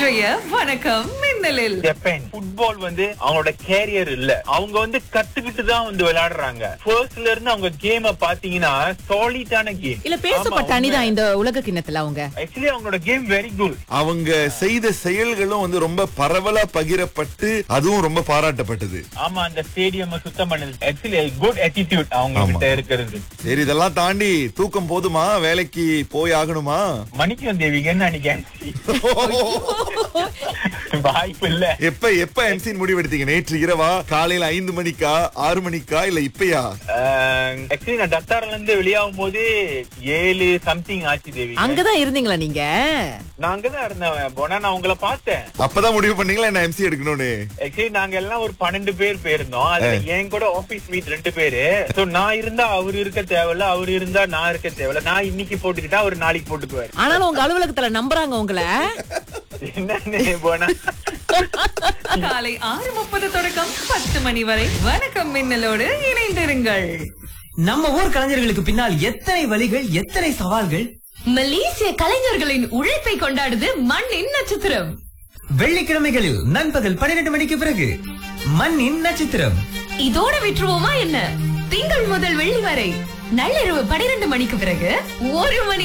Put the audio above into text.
இன்றைய வணக்கம் மின்னலில் Japan football வந்து அவங்களோட கேரியர் இல்ல அவங்க வந்து கத்துக்கிட்டு தான் வந்து விளையாடுறாங்க ஃபர்ஸ்ட்ல இருந்து அவங்க கேம பாத்தீங்கன்னா சாலிடான கேம் இல்ல பேசப்பட்ட அணிதான் இந்த உலக கிண்ணத்துல அவங்க ஆக்சுவலி அவங்களோட கேம் வெரி குட் அவங்க செய்த செயல்களும் வந்து ரொம்ப பரவலா பகிரப்பட்டு அதுவும் ரொம்ப பாராட்டப்பட்டது ஆமா அந்த ஸ்டேடியம் சுத்தம் பண்ணது ஆக்சுவலி குட் attitude அவங்க ஆமா. கிட்ட இருக்கிறது சரி இதெல்லாம் தாண்டி தூக்கம் போதுமா வேலைக்கு போய் ஆகணுமா மணிக்கம் தேவிகன்னு நினைக்கிறேன் வாய்ப்பு இல்ல எப்ப எப்ப எம்சின் முடிவெடுத்தீங்க நேற்று இரவா காலையில ஐந்து மணிக்கா ஆறு மணிக்கா இல்ல இப்பயா ஆக்சுவலி நான் டத்தாரில இருந்து வெளியாகும் போது ஏழு சம்திங் ஆச்சு தேவி அங்கதான் இருந்தீங்களா நீங்க நான் அங்கதான் இருந்தேன் போனா நான் உங்களை பார்த்தேன் அப்பதான் முடிவு பண்ணீங்களா என்ன எம்சி எடுக்கணும்னு ஆக்சுவலி நாங்க எல்லாம் ஒரு பன்னெண்டு பேர் போயிருந்தோம் அதுல என் கூட ஆபீஸ் மீட் ரெண்டு பேரு சோ நான் இருந்தா அவர் இருக்க தேவையில்ல அவர் இருந்தா நான் இருக்க தேவையில்ல நான் இன்னைக்கு போட்டுக்கிட்டா அவர் நாளைக்கு போட்டுக்குவாரு ஆனாலும் உங்க அலுவலகத்துல நம்புறாங்க உங்களை என்னன்னு போனா காலை ஆறு முப்பது தொடக்கம் பத்து மணி வரை வணக்கம் மின்னலோடு இணைந்திருங்கள் நம்ம ஊர் கலைஞர்களுக்கு பின்னால் எத்தனை வழிகள் எத்தனை சவால்கள் மலேசிய கலைஞர்களின் உழைப்பை கொண்டாடுது மண்ணின் நட்சத்திரம் வெள்ளிக்கிழமைகளில் நண்பகல் பன்னிரண்டு மணிக்கு பிறகு மண்ணின் நட்சத்திரம் இதோட விட்டுருவோமா என்ன திங்கள் முதல் வெள்ளி வரை நள்ளிரவு பனிரெண்டு மணிக்கு பிறகு ஒரு மணி